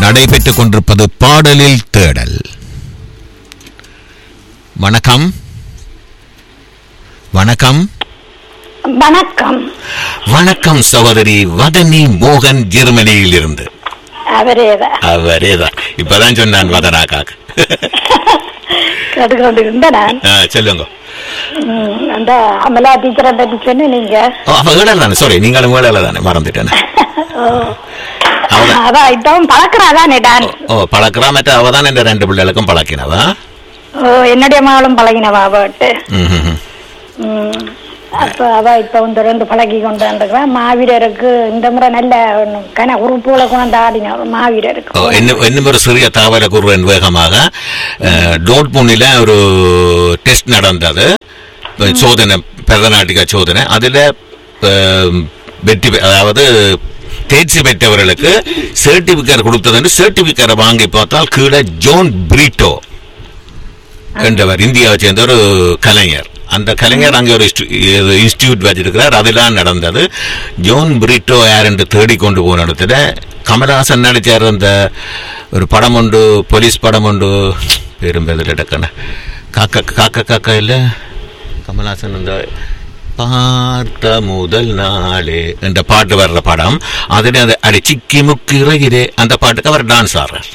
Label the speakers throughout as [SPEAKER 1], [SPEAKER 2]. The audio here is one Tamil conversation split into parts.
[SPEAKER 1] நடைபெற்றுக் கொண்டிருப்பது பாடலில் தேடல் வணக்கம் வணக்கம்
[SPEAKER 2] வணக்கம்
[SPEAKER 1] வணக்கம் சகோதரி வதனி மோகன் ஜெர்மனியில் இருந்து
[SPEAKER 2] அவரேதான்
[SPEAKER 1] அவரேதான் இப்பதான் சொன்னான் வதனாக்காக
[SPEAKER 2] கேட்டுக்கொண்டு இருந்த நான்
[SPEAKER 1] ஆ, சொல்லுங்க
[SPEAKER 2] ம், அந்த அமலா டீச்சரை பற்றி சொன்ன நீங்க
[SPEAKER 1] ஓ, அவ ஏழை தானே சாரி நீங்களும் ஏழை தானே மறந்துட்டேன்
[SPEAKER 2] ஓ.
[SPEAKER 1] அவதான்.
[SPEAKER 2] அதான் இப்பவும் பழக்கிறாதானே டான்
[SPEAKER 1] ஓ பழக்கிறா மற்ற அவ தான் இந்த ரெண்டு பிள்ளைகளுக்கும் பழக்கினவா
[SPEAKER 2] ஓ என்னுடைய மகளும் பழகினவா அவட்டு
[SPEAKER 1] ம், ம், ம்.
[SPEAKER 2] ம். அப்ப அவ இப்ப இந்த ரெண்டு பழகி கொண்டு வந்துருக்கா மாவீரருக்கு இந்த முறை நல்ல கன உறுப்புகளை கொண்டு ஆடின
[SPEAKER 1] ஓ,
[SPEAKER 2] மாவீரருக்கு
[SPEAKER 1] இன்னும் இன்னும் ஒரு சிறிய தகவலை கூறுவேன் வேகமாக அஹ், டோட்முனில ஒரு டெஸ்ட் நடந்தது அஹ், சோதனை பரதநாட்டிக சோதனை அதுல அஹ், வெற்றி பெ- அதாவது தேர்ச்சி பெற்றவர்களுக்கு சர்டிபிகேட் கொடுத்தது சர்டிபிகேட் வாங்கி பார்த்தால் கீழே ஜோன் பிரீட்டோ என்றவர் இந்தியாவை சேர்ந்த ஒரு கலைஞர் அந்த கலைஞர் அங்கே ஒரு இன்ஸ்டிடியூட் வச்சிருக்கிறார் அதெல்லாம் நடந்தது ஜோன் பிரிட்டோ யார் என்று தேடி கொண்டு போன இடத்துல கமல்ஹாசன் நடிச்சார் அந்த ஒரு படம் உண்டு போலீஸ் படம் உண்டு பேரும் பேதில் டக்குன்னு காக்கா காக்கா காக்கா இல்லை கமல்ஹாசன் அந்த பார்த்த முதல் நாளே என்ற பாட்டு வர்ற படம் அதில் அந்த அடி சிக்கி முக்கி இறகிறே அந்த பாட்டுக்கு அவர் டான்ஸ் ஆடுறார்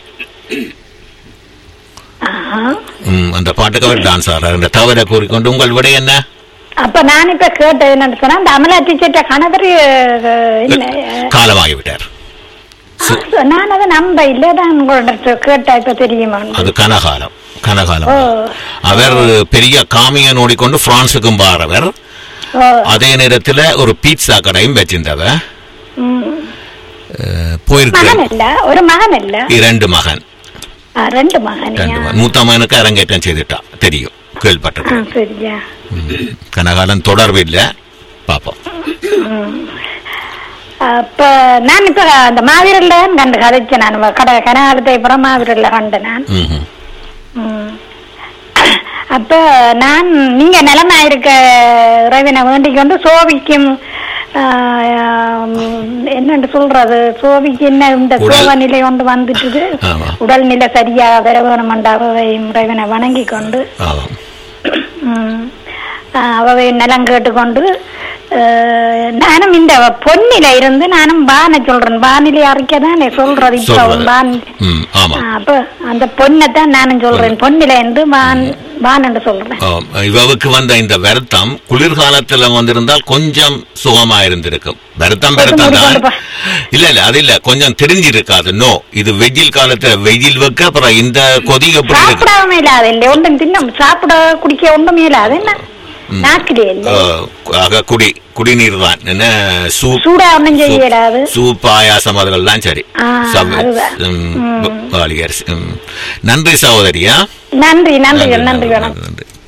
[SPEAKER 2] ஆஹா.
[SPEAKER 1] ம், அந்த பாட்டுக்கு அவர் டான்ஸ் ஆடுறார் இந்த தவறை கூறிக்கொண்டு உங்கள் விடை என்ன
[SPEAKER 2] அப்ப நான் இப்ப கேட்டது என்னன்னு சொன்னா அந்த அமலா டீச்சர்ட்ட கணவர் அஹ், என்ன
[SPEAKER 1] காலமாகி விட்டார்
[SPEAKER 2] ஆ, நான் அதை நம்ப இல்லதான் உங்கள்ட்ட கேட்டா இப்ப தெரியுமா
[SPEAKER 1] அது கனகாலம் கனகாலம்
[SPEAKER 2] ஓ
[SPEAKER 1] அவர் பெரிய காமியன் ஓடிக்கொண்டு பிரான்சுக்கும் பாரவர்
[SPEAKER 2] ஓ
[SPEAKER 1] அதே நேரத்தில் ஒரு பீட்சா கடையும் வச்சிருந்தவ
[SPEAKER 2] ம்.
[SPEAKER 1] அஹ், போயிருக்கு
[SPEAKER 2] மகன் இல்ல ஒரு மகன் இல்ல
[SPEAKER 1] இரண்டு மகன்
[SPEAKER 2] ஆ, ரெண்டு மகன்
[SPEAKER 1] ரெண்டு மகன் மூத்த மகனுக்கு அரங்கேற்றம் செய்துட்டா தெரியும் கேள்விப்பட்டிருக்கேன்
[SPEAKER 2] சரியா
[SPEAKER 1] ம். கனகாலம் தொடர்பு இல்லை பார்ப்போம்
[SPEAKER 2] அப்ப நான் இப்ப அந்த மாவீரர்ல தான் கண்டு கதைச்சேன் நான் கடை கனகாலத்தை அப்புறம் மாவீரர்ல கண்டேன் நான்
[SPEAKER 1] ம்ஹும்.
[SPEAKER 2] ம். அப்ப நான் நீங்க நிலைமை இருக்க இறைவனை வேண்டிக் கொண்டு சோபிக்கும் ஆ, என்னன்னு சொல்றது சோபிக்கு என்ன இந்த
[SPEAKER 1] உடல்.
[SPEAKER 2] சோக நிலை கொண்டு வந்துட்டுது
[SPEAKER 1] ஆமா.
[SPEAKER 2] உடல்நிலை சரியா வர வேணுமென்றாவை இறைவனை வணங்கி கொண்டு
[SPEAKER 1] ஆமாம்
[SPEAKER 2] ம். ஆ, அவவை நலம் கேட்டுக்கொண்டு அஹ், நானும் இந்த பொன்னில இருந்து நானும் பானை சொல்றேன் வானிலை அறிக்கை தானே சொல்றது இப்போ
[SPEAKER 1] சொல்றது.
[SPEAKER 2] வான்
[SPEAKER 1] ம் ஆமாம்
[SPEAKER 2] ஆ, அப்ப அந்த பொண்ணை தான் நானும் சொல்றேன் பொன்னில இருந்து வான் வான் என்று சொல்றேன்
[SPEAKER 1] ஆம். இவவுக்கு வந்த இந்த வருத்தம் குளிர்காலத்துல வந்திருந்தால் கொஞ்சம் சுகமா இருந்திருக்கும் வருத்தம் வருத்தம் தான்
[SPEAKER 2] மூடிக்கொண்டு
[SPEAKER 1] இல்ல இல்ல அது இல்ல கொஞ்சம் தெரிஞ்சிருக்காது நோ இது வெயில் காலத்துல வெயில் வைக்க அப்புறம் இந்த கொதி எப்படி இருக்கு
[SPEAKER 2] சாப்பிடாம இல்லாத இல்லை ஒன்றும் தின்ன சாப்பிட குடிக்க ஒன்றும் இல்லாத என்ன நாக்கிலே இல்லை
[SPEAKER 1] அஹ், ஆக குடி குடிநீர் தான் என்ன சூப்
[SPEAKER 2] சூடா ஒன்றும் செய்ய இயலாது
[SPEAKER 1] சூப் பாயாசம் அதெல்லாம் சரி
[SPEAKER 2] ஆ,
[SPEAKER 1] சவ்-
[SPEAKER 2] அதுதான்.
[SPEAKER 1] ம், வாளி அரிசி ம். நன்றி சகோதரியா
[SPEAKER 2] நன்றி நன்றி நன்றி வணக்கம்
[SPEAKER 1] நன்றி